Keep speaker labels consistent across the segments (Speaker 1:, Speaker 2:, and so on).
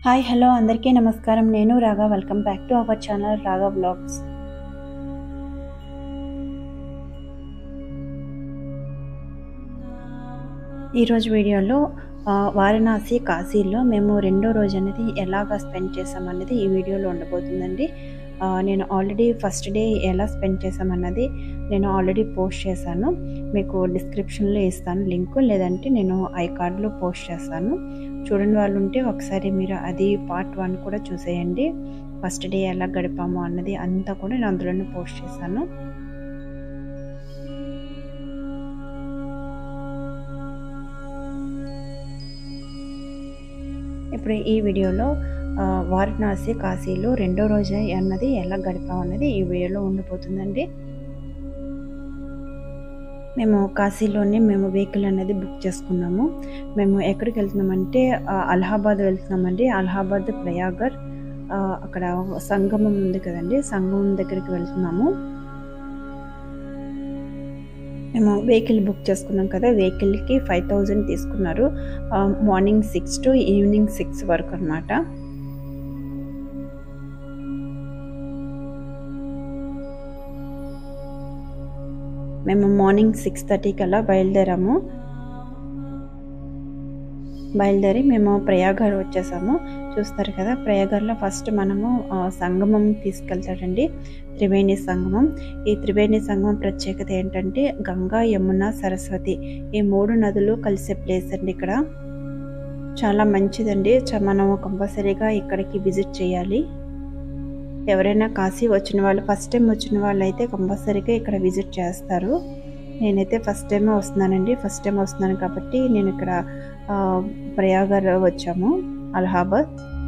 Speaker 1: Hi hello అందరికీ నమస్కారం నేను Raga welcome back to our channel Raga blogs ఈరోజు వీడియోలో ఆ, వారణాసి కాశీలో మేము రెండో రోజు అనేది ఎలాగా స్పెండ్ చేసామన్నది ఈ వీడియోలో ఉండబోతుందండి ఆ, నేను ఆల్రెడీ ఫస్ట్ డే ఎలా స్పెండ్ చేసామన్నది నేను ఆల్రెడీ పోస్ట్ చేశాను మీకు డిస్క్రిప్షన్లో ఇస్తాను లింక్ లేదంటే నేను ఐ కార్డ్లో పోస్ట్ చేస్తాను చూడని వాళ్ళు ఉంటే ఒకసారి మీరు అది పార్ట్ వన్ కూడా చూసేయండి ఫస్ట్ డే ఎలా గడిపాము అన్నది అంతా కూడా నేను అందులోనే పోస్ట్ చేశాను ఇప్పుడు ఈ వీడియోలో ఆ, వారణాసి కాశీలో రెండో రోజు అన్నది ఎలా గడిపామన్నది ఈ వీడియోలో ఉండిపోతుందండి మేము కాశీలోనే మేము వెహికల్ అనేది బుక్ చేసుకున్నాము మేము ఎక్కడికి వెళ్తున్నామంటే ఆ, అలహాబాద్ వెళ్తున్నామండి అలహాబాద్ ప్రయాగర్ ఆ, అక్కడ సంగమం ఉంది కదండి సంగమం దగ్గరికి వెళ్తున్నాము మేము వెహికల్ బుక్ చేసుకున్నాం కదా వెహికల్కి ఫైవ్ థౌజండ్ తీసుకున్నారు ఆ, morning six to evening six వరకు అనమాట మేము మార్నింగ్ సిక్స్ థర్టీకి అలా బయలుదేరాము బయలుదేరి మేము ప్రయాగర్ వచ్చేసాము చూస్తారు కదా ప్రయాగర్లో ఫస్ట్ మనము ఆ, సంగమం తీసుకెళ్తాడండి త్రివేణి సంగమం ఈ త్రివేణి సంగమం ప్రత్యేకత ఏంటంటే గంగా యమున సరస్వతి ఈ మూడు నదులు కలిసే ప్లేస్ అండి ఇక్కడ చాలా మంచిదండి చ- మనం కంపల్సరీగా ఇక్కడికి విజిట్ చేయాలి ఎవరైనా కాశీ వచ్చిన వాళ్ళు ఫస్ట్ టైం వచ్చిన వాళ్ళు అయితే కంపల్సరీగా ఇక్కడ విజిట్ చేస్తారు నేనైతే ఫస్ట్ టైమే వస్తున్నానండి ఫస్ట్ టైం వస్తున్నాను కాబట్టి నేను ఇక్కడ ఆ, ప్రయాగర్ వచ్చాము అలహాబాద్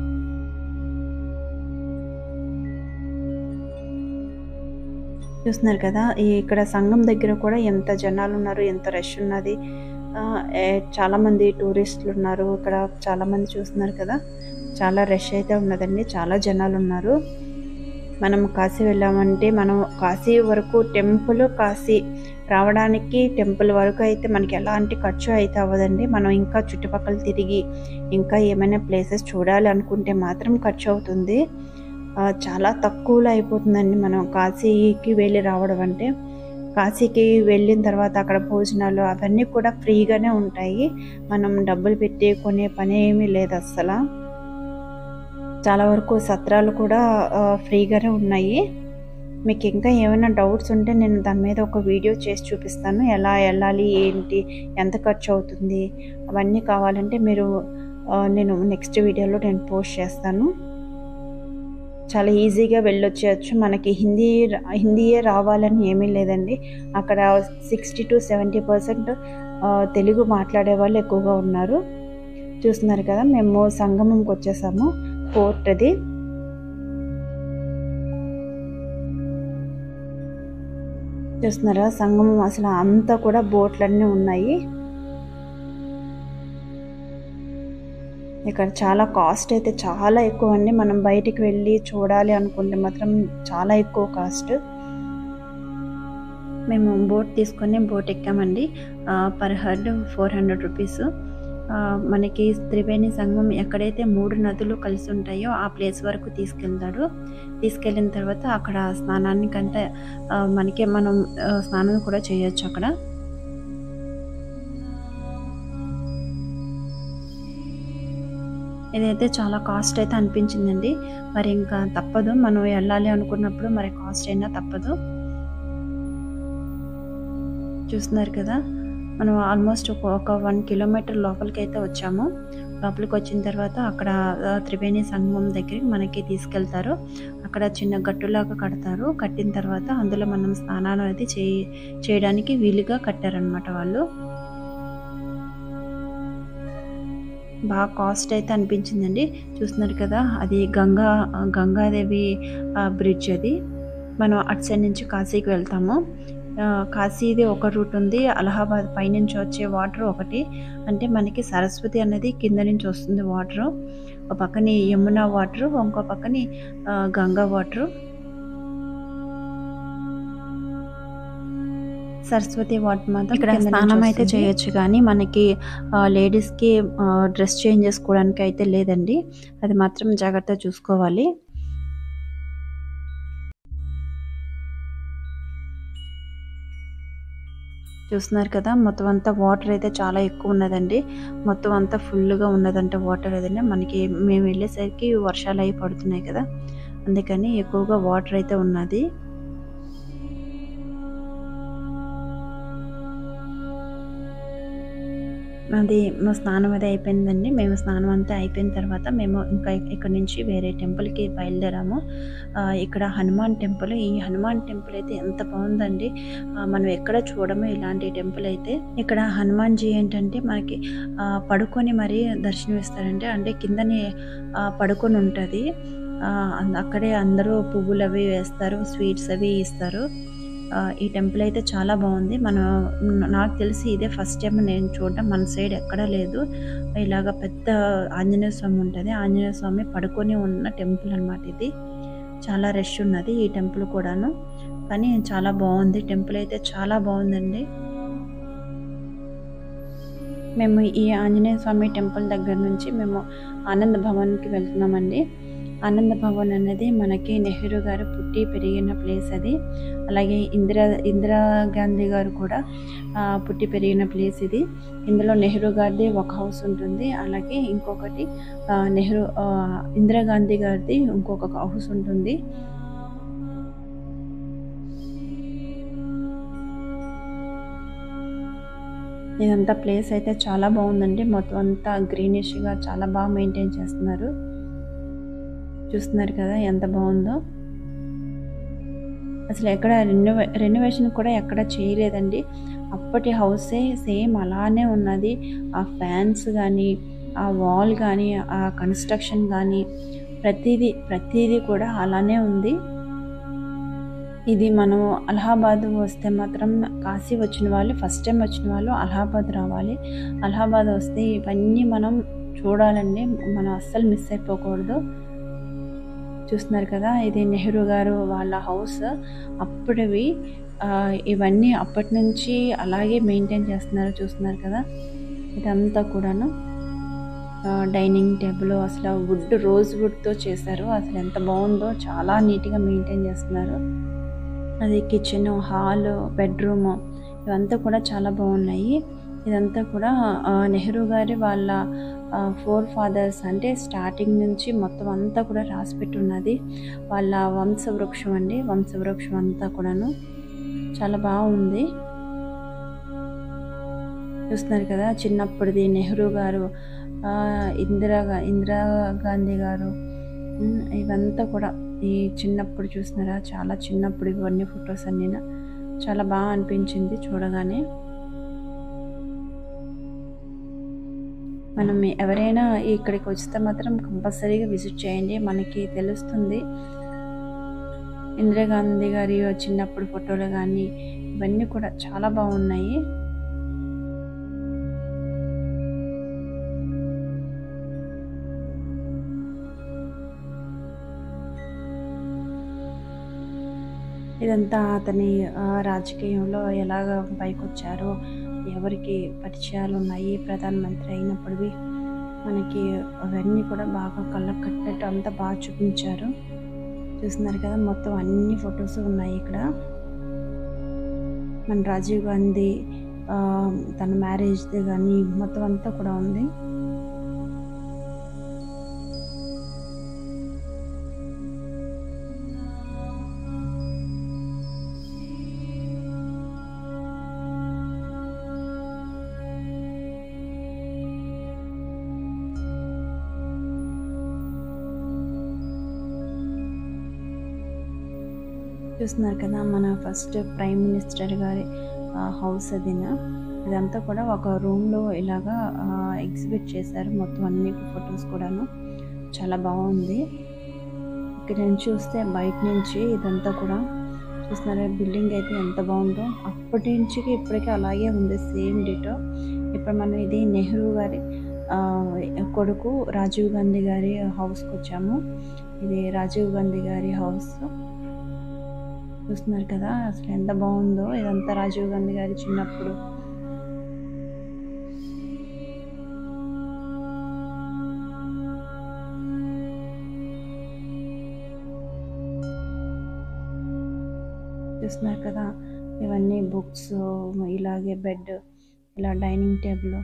Speaker 1: చూస్తున్నారు కదా ఈ ఇక్కడ సంఘం దగ్గర కూడా ఎంత జనాలు ఉన్నారు ఎంత రష్ ఉన్నది ఆ, ఏ- చాలా మంది టూరిస్టులు ఉన్నారు ఇక్కడ చాలా మంది చూస్తున్నారు కదా చాలా రష్ అయితే ఉన్నదండి చాలా జనాలు ఉన్నారు మనం కాశీ వెళ్ళామంటే మనం కాశీ వరకు టెంపుల్ కాశీ రావడానికి టెంపుల్ వరకు అయితే మనకి ఎలాంటి ఖర్చు అయితే అవ్వదండి మనం ఇంకా చుట్టుపక్కల తిరిగి ఇంకా ఏమైనా ప్లేసెస్ చూడాలి అనుకుంటే మాత్రం ఖర్చు అవుతుంది ఆ, చాలా తక్కువలో అయిపోతుందండి మనం కాశీకి వెళ్ళి రావడం అంటే కాశీకి వెళ్ళిన తర్వాత అక్కడ భోజనాలు అవన్నీ కూడా ఫ్రీగానే ఉంటాయి మనం డబ్బులు పెట్టి కొనే పని ఏమీ లేదు అస్సలు చాలా వరకు సత్రాలు కూడా ఆ, ఫ్రీగానే ఉన్నాయి మీకు ఇంకా ఏమైనా డౌట్స్ ఉంటే నేను దాని మీద ఒక వీడియో చేసి చూపిస్తాను ఎలా వెళ్ళాలి ఏంటి ఎంత ఖర్చు అవుతుంది అవన్నీ కావాలంటే మీరు ఆ, నేను నెక్స్ట్ వీడియోలో నేను పోస్ట్ చేస్తాను చాలా ఈజీగా వెళ్ళొచ్చేయచ్చు మనకి హిందీ హిందీయే రావాలని ఏమీ లేదండి అక్కడ sixty to seventy percent Telugu మాట్లాడే వాళ్ళు ఎక్కువగా ఉన్నారు చూస్తున్నారు కదా మేము సంగమంకి వచ్చేసాము పోర్ట్ అది చూస్తున్నారా సంగమం అసలు అంతా కూడా బోట్లన్నీ ఉన్నాయి ఇక్కడ చాలా కాస్ట్ అయితే చాలా ఎక్కువ అండి మనం బయటికి వెళ్ళి చూడాలి అనుకుంటే మాత్రం చాలా ఎక్కువ కాస్ట్ మేము బోట్ తీసుకొని బోట్ ఎక్కామండి per head four hundred rupees మనకి త్రివేణి సంగమం ఎక్కడైతే మూడు నదులు కలిసి ఉంటాయో ఆ ప్లేస్ వరకు తీసుకెళ్తాడు తీసుకెళ్ళిన తర్వాత అక్కడ స్నానానికంటే ఆ, మనకే మనం ఆ, స్నానం కూడా చేయొచ్చు అక్కడ ఇదైతే చాలా కాస్ట్ అయితే అనిపించిందండి మరి ఇంకా తప్పదు మనం వెళ్ళాలి అనుకున్నప్పుడు మరి కాస్ట్ అయినా తప్పదు చూస్తున్నారు కదా మనం ఆల్మోస్ట్ ఒక ఒక వన్ కిలోమీటర్ లోపలికి అయితే వచ్చాము లోపలికి వచ్చిన తర్వాత అక్కడ ఆ, త్రివేణి సంగమం దగ్గరికి మనకి తీసుకెళ్తారు అక్కడ చిన్న గట్టులాగా కడతారు కట్టిన తర్వాత అందులో మనం స్నానాలు అనేది చేయి చేయడానికి వీలుగా కట్టారనమాట వాళ్ళు బాగా కాస్ట్ అయితే అనిపించిందండి చూస్తున్నారు కదా అది గంగా గంగాదేవి బ్రిడ్జ్ అది మనం అటు సైడ్ నుంచి కాశీకి వెళ్తాము ఆ, కాశీది ఒక రూట్ ఉంది అలహాబాద్ పైనుంచి వచ్చే వాటర్ ఒకటి అంటే మనకి సరస్వతి అనేది కింద నుంచి వస్తుంది వాటర్ ఒక పక్కని యమున వాటర్ ఇంకో పక్కని ఆ, గంగా వాటర్ సరస్వతి వాటర్ మాత్రం
Speaker 2: ఇక్కడ
Speaker 1: కింద నుంచి
Speaker 2: స్నానం అయితే
Speaker 1: వస్తుంది.
Speaker 2: చేయొచ్చు కానీ మనకి లేడీస్కి డ్రెస్ చేంజ్ చేసుకోవడానికి అయితే లేదండి అది మాత్రం జాగ్రత్తగా చూసుకోవాలి చూస్తున్నారు కదా మొత్తం అంతా వాటర్ అయితే చాలా ఎక్కువ ఉన్నదండి మొత్తం అంతా ఫుల్గా ఉన్నదంటే వాటర్ అదండి మనకి మేము వెళ్ళేసరికి వర్షాలు అయి పడుతున్నాయి కదా అందుకని ఎక్కువగా వాటర్ అయితే ఉన్నది అది మా స్నానం అది అయిపోయిందండి మేము స్నానం అంతా అయిపోయిన తర్వాత మేము ఇంకా ఇక్కడ నుంచి వేరే టెంపుల్కి బయలుదేరాము ఆ, ఇక్కడ హనుమాన్ టెంపుల్ ఈ హనుమాన్ టెంపుల్ అయితే ఎంత బాగుందండి ఆ, మనం ఎక్కడ చూడము ఇలాంటి టెంపుల్ అయితే ఇక్కడ హనుమాన్ జీ ఏంటంటే మనకి ఆ, పడుకొని మరీ దర్శనం ఇస్తారంటే అంటే కిందనే ఆ, పడుకొని ఉంటుంది అక్కడే అందరూ పువ్వులు అవి వేస్తారు స్వీట్స్ అవి ఇస్తారు ఆ, ఈ టెంపుల్ అయితే చాలా బాగుంది మనం నాకు తెలిసి ఇదే ఫస్ట్ టైం నేను చూడడం మన సైడ్ ఎక్కడా లేదు ఇలాగ పెద్ద ఆంజనేయ స్వామి ఉంటుంది ఆంజనేయ స్వామి పడుకొని ఉన్న టెంపుల్ అన్నమాట ఇది చాలా రష్ ఉన్నది ఈ టెంపుల్ కూడాను కానీ చాలా బాగుంది టెంపుల్ అయితే చాలా బాగుందండి మేము ఈ ఆంజనేయ స్వామి టెంపుల్ దగ్గర నుంచి మేము ఆనంద్ భవన్కి వెళ్తున్నామండి ఆనంద భవన్ అనేది మనకి నెహ్రూ గారు పుట్టి పెరిగిన ప్లేస్ అది అలాగే ఇందిరా ఇందిరా గాంధీ గారు కూడా ఆ, పుట్టి పెరిగిన ప్లేస్ ఇది ఇందులో నెహ్రూ గారిది ఒక హౌస్ ఉంటుంది అలాగే ఇంకొకటి ఆ, నెహ్రూ ఆ, ఇందిరా గాంధీ గారిది ఇంకొక హౌస్ ఉంటుంది ఇదంతా ప్లేస్ అయితే చాలా బాగుందండి మొత్తం అంతా గ్రీనిష్గా చాలా బాగా మెయింటైన్ చేస్తున్నారు చూస్తున్నారు కదా ఎంత బాగుందో అసలు ఎక్కడ రెనోవే రెనోవేషన్ కూడా ఎక్కడ చేయలేదండి అప్పటి హౌసే సేమ్ అలానే ఉన్నది ఆ ఫ్యాన్స్ కానీ ఆ వాల్ కానీ ఆ కన్స్ట్రక్షన్ కానీ ప్రతిదీ ప్రతిదీ కూడా అలానే ఉంది ఇది మనం అలహాబాద్ వస్తే మాత్రం కాశీ వచ్చిన వాళ్ళు ఫస్ట్ టైం వచ్చిన వాళ్ళు అలహాబాద్ రావాలి అలహాబాద్ వస్తే ఇవన్నీ మనం చూడాలండి మనం అస్సలు మిస్ అయిపోకూడదు చూస్తున్నారు కదా ఇది నెహ్రూ గారు వాళ్ళ హౌస్ అప్పటివి ఆ, ఇవన్నీ అప్పటి నుంచి అలాగే మెయింటైన్ చేస్తున్నారు చూస్తున్నారు కదా ఇదంతా కూడాను డైనింగ్ టేబుల్ అసలు వుడ్ రోజ్ వుడ్తో చేశారు అసలు ఎంత బాగుందో చాలా నీట్గా మెయింటైన్ చేస్తున్నారు అది కిచెన్ హాల్ బెడ్రూమ్ ఇవంతా కూడా చాలా బాగున్నాయి ఇదంతా కూడా ఆ, నెహ్రూ గారి వాళ్ళ ఫోర్ ఫాదర్స్ అంటే స్టార్టింగ్ నుంచి మొత్తం అంతా కూడా రాసి పెట్టి ఉన్నది వాళ్ళ వంశవృక్షం అండి వంశవృక్షం అంతా కూడాను చాలా బాగుంది చూస్తున్నారు కదా చిన్నప్పటిది నెహ్రూ గారు ఆ, ఇందిరా గా- ఇందిరా గాంధీ గారు ఉమ్, ఇవంతా కూడా ఈ చిన్నప్పుడు చూస్తున్నారా చాలా చిన్నప్పుడు ఇవన్నీ ఫొటోస్ అన్నీ చాలా బాగా అనిపించింది చూడగానే మనం ఎవరైనా ఇక్కడికి వస్తే మాత్రం కంపల్సరీగా విజిట్ చేయండి మనకి తెలుస్తుంది ఇందిరాగాంధీ గారి చిన్నప్పుడు ఫోటోలు కానీ ఇవన్నీ కూడా చాలా బాగున్నాయి ఇదంతా అతని ఆ, రాజకీయంలో ఎలాగ పైకొచ్చారో ఎవరికి పరిచయాలు ఉన్నాయి ప్రధానమంత్రి అయినప్పటివి మనకి అవన్నీ కూడా బాగా కళ్ళకు కట్టినట్టు అంతా బాగా చూపించారు చూస్తున్నారు కదా మొత్తం అన్ని ఫొటోస్ ఉన్నాయి ఇక్కడ మన రాజీవ్ గాంధీ ఆ, తన మ్యారేజ్ది కానీ మొత్తం అంతా కూడా ఉంది చూస్తున్నారు కదా మన ఫస్ట్ ప్రైమ్ మినిస్టర్ గారి హౌస్ అదిన ఇదంతా కూడా ఒక రూమ్లో ఇలాగా ఎగ్జిబిట్ చేశారు మొత్తం అన్ని ఫొటోస్ కూడాను చాలా బాగుంది ఇక్కడ నుంచి చూస్తే బయట నుంచి ఇదంతా కూడా చూస్తున్నారా బిల్డింగ్ అయితే ఎంత బాగుందో అప్పటి నుంచి ఇప్పటికీ అలాగే ఉంది సేమ్ డిటో ఇప్పుడు మనం ఇది నెహ్రూ గారి ఆ, కొడుకు రాజీవ్ గాంధీ గారి హౌస్కి వచ్చాము ఇది రాజీవ్ గాంధీ గారి హౌస్ చూస్తున్నారు కదా అసలు ఎంత బాగుందో ఇదంతా రాజీవ్ గాంధీ గారి చిన్నప్పుడు చూస్తున్నారు కదా ఇవన్నీ బుక్స్ ఇలాగే బెడ్ ఇలా డైనింగ్ టేబుల్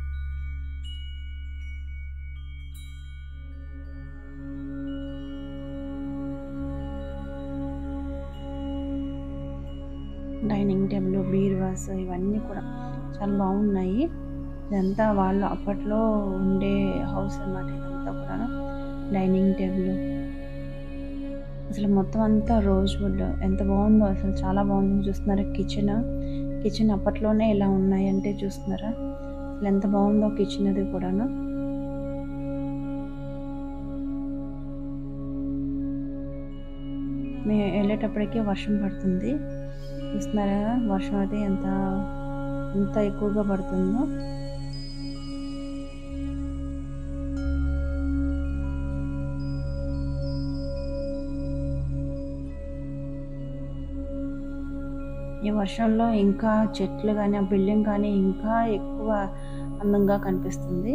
Speaker 2: డైనింగ్ టేబుల్ బీర్వాస్ ఇవన్నీ కూడా చాలా బాగున్నాయి ఇదంతా వాళ్ళు అప్పట్లో ఉండే హౌస్ అన్నమాట ఇదంతా కూడా డైనింగ్ టేబుల్ అసలు మొత్తం అంతా రోజ్ వుడ్ ఎంత బాగుందో అసలు చాలా బాగుంది చూస్తున్నారా కిచెన్ కిచెన్ అప్పట్లోనే ఇలా ఉన్నాయి అంటే చూస్తున్నారా అసలు ఎంత బాగుందో కిచెన్ అది కూడాను మేము వెళ్ళేటప్పటికి వర్షం పడుతుంది చూస్తున్నారా వర్షం అయితే ఎంత ఎంత ఎక్కువగా పడుతుందో ఈ వర్షంలో ఇంకా చెట్లు కానీ ఆ బిల్డింగ్ కానీ ఇంకా ఎక్కువ అందంగా కనిపిస్తుంది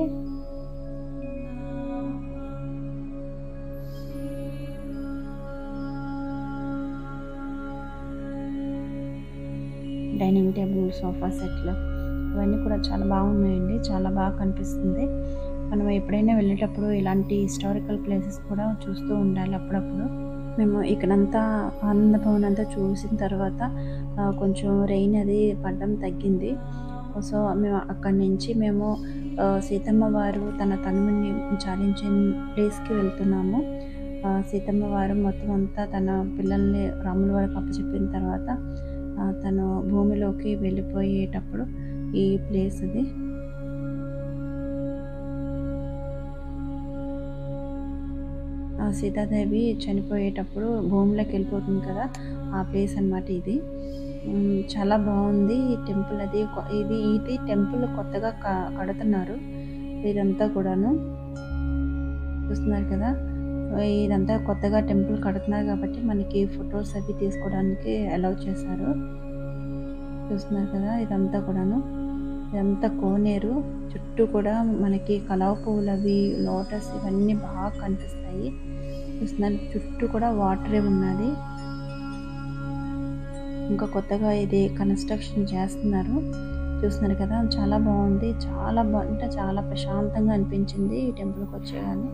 Speaker 2: డైనింగ్ టేబుల్ సోఫా సెట్లు ఇవన్నీ కూడా చాలా బాగున్నాయండి చాలా బాగా కనిపిస్తుంది మనం ఎప్పుడైనా వెళ్ళేటప్పుడు ఇలాంటి హిస్టారికల్ ప్లేసెస్ కూడా చూస్తూ ఉండాలి అప్పుడప్పుడు మేము ఇక్కడంతా ఆనంద భవన్ అంతా చూసిన తర్వాత ఆ, కొంచెం రెయిన్ అది పడడం తగ్గింది సో మేము అక్కడి నుంచి మేము ఆ, సీతమ్మ వారు తన తనువుని చాలించిన ప్లేస్కి వెళ్తున్నాము ఆ, సీతమ్మ వారు మొత్తం అంతా తన పిల్లల్ని రాముల వారికి అప్పచెప్పిన తర్వాత ఆ, తను భూమిలోకి వెళ్ళిపోయేటప్పుడు ఈ ప్లేస్ ఇది ఆ సీతాదేవి చనిపోయేటప్పుడు భూమిలోకి వెళ్ళిపోతుంది కదా ఆ ప్లేస్ అన్నమాట ఇది ఉమ్, చాలా బాగుంది ఈ టెంపుల్ అది కొ- ఇది ఇది టెంపుల్ కొత్తగా క- కడుతున్నారు ఇదంతా కూడాను చూస్తున్నారు కదా ఇదంతా కొత్తగా టెంపుల్ కడుతున్నారు కాబట్టి మనకి ఫొటోస్ అవి తీసుకోవడానికి అలౌ చేశారు చూస్తున్నారు కదా ఇదంతా కూడాను ఇదంతా కోనేరు చుట్టూ కూడా మనకి కలవ పువ్వులు అవి లోటస్ ఇవన్నీ బాగా కనిపిస్తాయి చూస్తున్నారు చుట్టూ కూడా వాటరే ఉన్నది ఇంకా కొత్తగా ఇది కన్స్ట్రక్షన్ చేస్తున్నారు చూస్తున్నారు కదా చాలా బాగుంది చాలా బా అంటే చాలా ప్రశాంతంగా అనిపించింది ఈ టెంపుల్కి వచ్చేగానే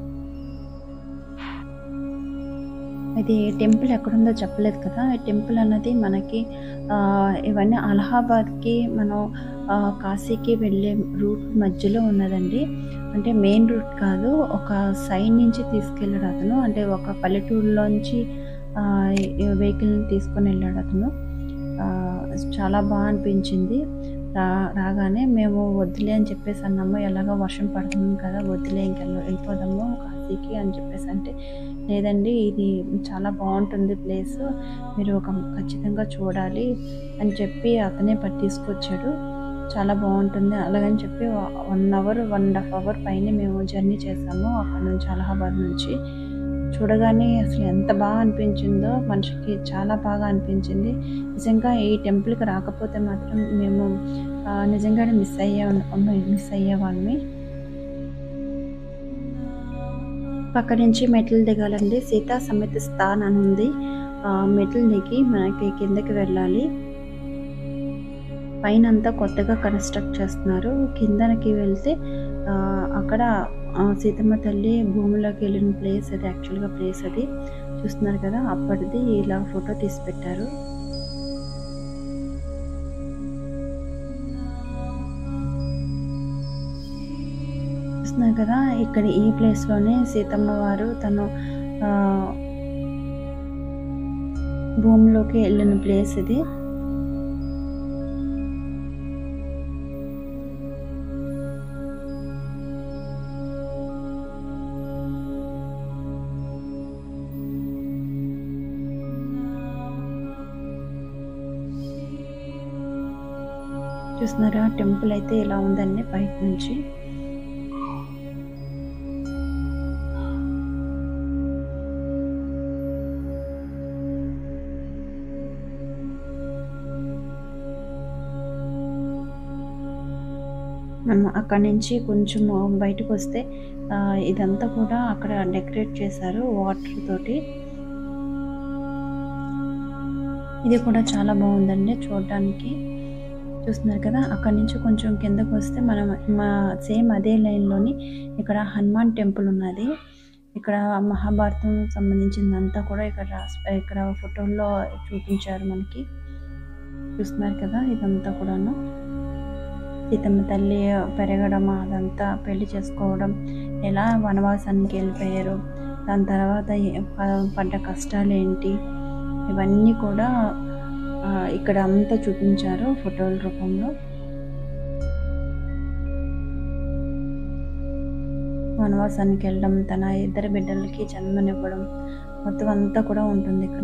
Speaker 2: ఇది టెంపుల్ ఎక్కడుందో చెప్పలేదు కదా ఈ టెంపుల్ అన్నది మనకి ఆ, ఇవన్నీ అలహాబాద్కి మనం ఆ, కాశీకి వెళ్ళే రూట్ మధ్యలో ఉన్నదండి అంటే మెయిన్ రూట్ కాదు ఒక సైడ్ నుంచి తీసుకెళ్ళాడు అతను అంటే ఒక పల్లెటూరులోంచి వెహికల్ని తీసుకొని వెళ్ళాడు అతను ఆ, చాలా బాగా అనిపించింది రా రాగానే మేము వద్దులే అని చెప్పేసి అన్నాము ఎలాగో వర్షం పడుతుంది కదా వద్దులే ఇంక వెళ్ళ- వెళ్ళిపోదాము కాశీకి అని చెప్పేసి అంటే లేదండి ఇది చాలా బాగుంటుంది ప్లేస్ మీరు ఒక ఖచ్చితంగా చూడాలి అని చెప్పి అతనే పట్టి తీసుకొచ్చాడు చాలా బాగుంటుంది అలాగని చెప్పి one hour one and half hour పైన మేము జర్నీ చేసాము అక్కడ నుంచి అలహాబాద్ నుంచి చూడగానే అసలు ఎంత బాగా అనిపించిందో మనిషికి చాలా బాగా అనిపించింది నిజంగా ఈ టెంపుల్కి రాకపోతే మాత్రం మేము ఆ, నిజంగానే మిస్ అయ్యే మిస్ అయ్యే వాళ్ళమి పక్క నుంచి మెట్లు దిగాలండి సీతా సమేత స్థాన్ అని ఉంది ఆ, మెట్లు దిగి మనకి కిందకి వెళ్ళాలి పైన అంతా కొత్తగా కన్స్ట్రక్ట్ చేస్తున్నారు కిందకి వెళ్తే ఆ, అక్కడ ఆ, సీతమ్మ తల్లి భూమిలోకి వెళ్ళిన ప్లేస్ అది యాక్చువల్గా ప్లేస్ అది చూస్తున్నారు కదా అప్పటిది ఇలా ఫోటో తీసి పెట్టారు చూస్తున్నారు కదా ఇక్కడ ఈ ప్లేస్లోనే సీతమ్మ వారు తను ఆ, భూమిలోకి వెళ్ళిన ప్లేస్ ఇది చూస్తున్నారా టెంపుల్ అయితే ఇలా ఉందండి బయట నుంచి అక్కడి నుంచి కొంచెం బయటకు వస్తే ఆ, ఇదంతా కూడా అక్కడ డెకరేట్ చేశారు వాటర్ తోటి ఇది కూడా చాలా బాగుందండి చూడడానికి చూస్తున్నారు కదా అక్కడి నుంచి కొంచెం కిందకు వస్తే మనం మా సేమ్ అదే లైన్లోని ఇక్కడ హనుమాన్ టెంపుల్ ఉన్నది ఇక్కడ మహాభారతం సంబంధించిందంతా కూడా ఇక్కడ రాసి ఇక్కడ ఫోటోల్లో చూపించారు మనకి చూస్తున్నారు కదా ఇదంతా కూడాను సీతమ్మ తల్లి పెరగడం అదంతా పెళ్లి చేసుకోవడం ఎలా వనవాసానికి వెళ్ళిపోయారు దాని తర్వాత ఏ- ప- పడ్డ కష్టాలు ఏంటి ఇవన్నీ కూడా ఆ, ఇక్కడ అంతా చూపించారు ఫోటోల రూపంలో వనవాసానికి వెళ్ళడం తన ఇద్దరు బిడ్డలకి జన్మనివ్వడం మొత్తం అంతా కూడా ఉంటుంది ఇక్కడ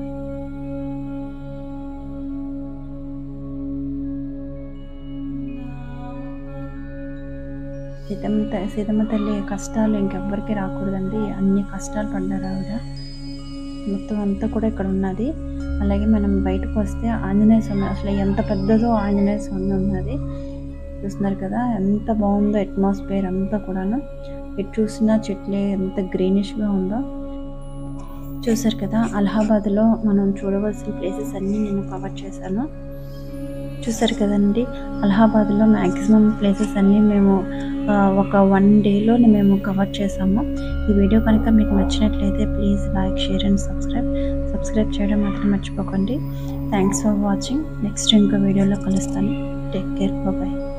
Speaker 2: సీతమ్మ త- సీతమ్మ తల్లి కష్టాలు ఇంకెవ్వరికి రాకూడదండి అన్ని కష్టాలు పడ్డారు ఆవిడ మొత్తం అంతా కూడా ఇక్కడ ఉన్నది అలాగే మనం బయటకు వస్తే ఆంజనేయ స్వామి అసలు ఎంత పెద్దదో ఆంజనేయ స్వామి ఉన్నది చూస్తున్నారు కదా ఎంత బాగుందో అట్మాస్ఫియర్ అంతా కూడాను ఎటు చూసినా చెట్లే ఎంత గ్రీనిష్గా ఉందో చూసారు కదా అలహాబాద్లో మనం చూడవలసిన ప్లేసెస్ అన్నీ నేను కవర్ చేశాను చూసారు కదండి అలహాబాద్లో మ్యాక్సిమం ప్లేసెస్ అన్నీ మేము ఆ, ఒక వన్ డేలో మేము కవర్ చేసాము ఈ వీడియో కనుక మీకు నచ్చినట్లయితే please like share and subscribe subscribe చేయడం మాత్రం మర్చిపోకండి థ్యాంక్స్ ఫర్ వాచింగ్ నెక్స్ట్ ఇంకో వీడియోలో కలుస్తాను టేక్ కేర్ బాయ్